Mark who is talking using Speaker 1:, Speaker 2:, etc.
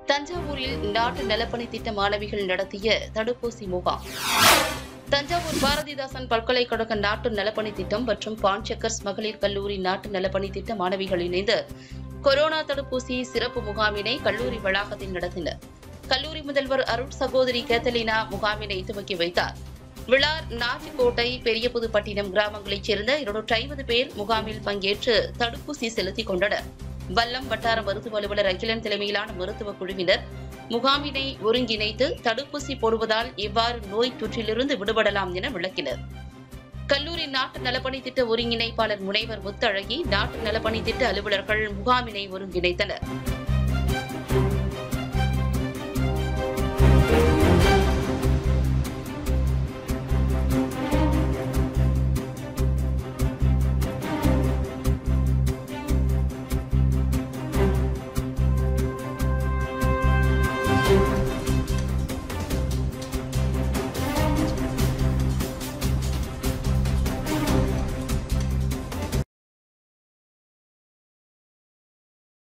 Speaker 1: தஞ்சாவூரில் நாட்டு நலப்பணி திட்ட மாணவிகள் நடத்திய தடுப்பூசி முகாம் தஞ்சாவூர் பாரதிதாசன் பல்கலைக்கழக நாட்டு நலப்பணி திட்டம் மற்றும் பான்செக்கர்ஸ் மகளிர் கல்லூரி நாட்டு நலப்பணி திட்ட மாணவிகள் இணைந்து கொரோனா தடுப்பூசி சிறப்பு முகாமினை கல்லூரி வளாகத்தில் நடத்தினர் கல்லூரி முதல்வர் அருட் சகோதரி கேத்தலினா முகாமினை துவக்கி வைத்தார் விழார் நாச்சிக்கோட்டை பெரிய புதுப்பட்டினம் கிராமங்களைச் சேர்ந்த இருநூற்றி ஐம்பது பேர் முகாமில் பங்கேற்று தடுப்பூசி செலுத்திக் கொண்டனர் வல்லம் வட்டார மருத்துவ அலுவலர் அகிலன் தலைமையிலான மருத்துவ குழுவினர் முகாமினை ஒருங்கிணைத்து தடுப்பூசி போடுவதால் எவ்வாறு நோய் தொற்றிலிருந்து விடுபடலாம் என விளக்கினர் கல்லூரி நாட்டு நலப்பணி திட்ட ஒருங்கிணைப்பாளர் முனைவர் முத்தழகி நாட்டு நலப்பணி திட்ட அலுவலர்கள் முகாமினை ஒருங்கிணைத்தனர்